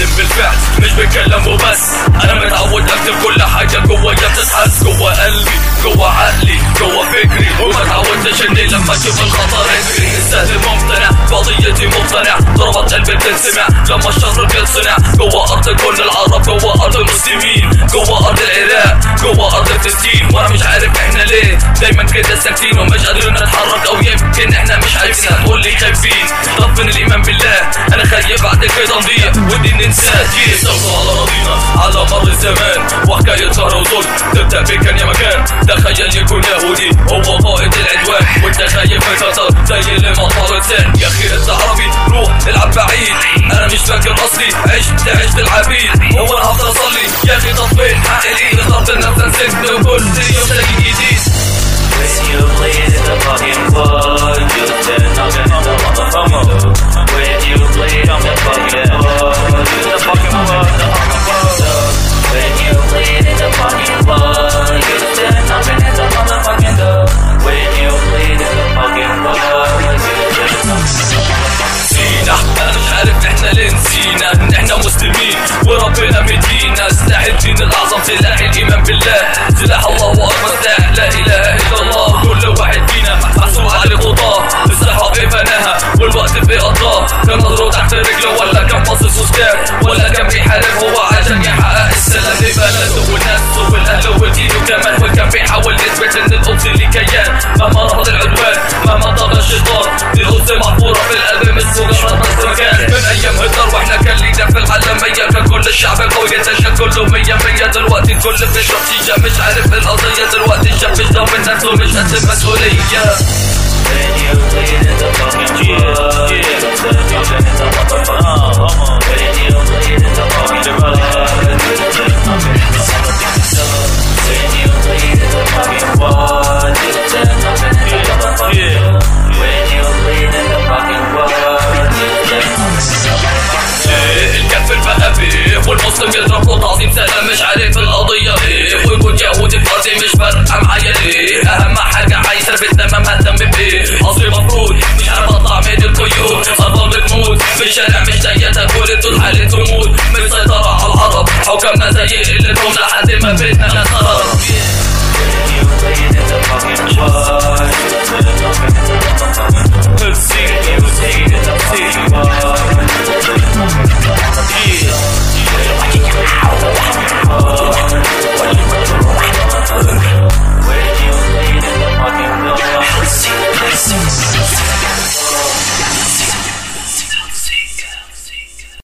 بتكلم بالفعل مش بتكلم وبس انا متعود اكتب كل حاجة جوايا بتتحس جوا قلبي جوا عقلي جوا فكري وما تعودتش اني لما اشوف الخطر اجري السهل ممتنع قضيتي مقتنع ضربات قلبي بتنسمع لما الشر بيتصنع جوا ارض كل العرب جوا ارض المسلمين جوا ارض العراق جوا ارض فلسطين وانا مش عارف احنا ليه دايما كده ساكتين ومش قادرين نتحرك او يمكن احنا مش عايزين هتقول لي خايفين طب فين الايمان بالله انا خايف بعد كده نضيع ودي ننساه جيل سوف على راضينا على مر الزمان وحكاية ثرى وظلم تبدا بكان يا مكان تخيل يكون يهودي هو قائد العدوان وانت خايف من خطر زي اللي مطار لسان يا اخي انت عربي روح العب بعيد انا مش فاكر اصلي عشت عشت العبيد هو انا هفضل اصلي يا اخي طب فين حق الايد اخترت النفس نسيت وكل يوم تلاقي جديد When you bleed in the fucking floor, you stand up in the motherfucking door. When you bleed on the fucking floor, you the fucking floor, the fucking floor. When you bleed in the fucking floor, you stand up in the motherfucking door. When you bleed in the fucking floor, you stand نسينا انا مش عارف احنا ليه نسينا ان احنا مسلمين وربنا مدينا سلاح الدين الاعظم سلاح الايمان بالله سلاح الله اكبر سلاح لا اله الا الله كل واحد فينا محسوب عليه قضاه الصحة في فناها والوقت في قضاه كان نظره تحت رجله ولا كان باصص وسكان ولا كان بيحارب هو عشان يحقق السلام في بلده والناس والاهل والدين وكمان وكان بيحاول يثبت ان القدس اللي كيان مهما رفض العدوان مهما طغى الشيطان دي القدس محفورة في القلب مش مجرد نص مكان من ايام هتلر واحنا كان لينا في العالمية كان كل الشعب قوي تشكله مية مية دلوقتي الكل بيشرب شيشة مش عارف القضية دلوقتي الشاب مش ضامن نفسه مش قد المسؤولية When you bleed in the fucking floor, you stand up in the motherfucking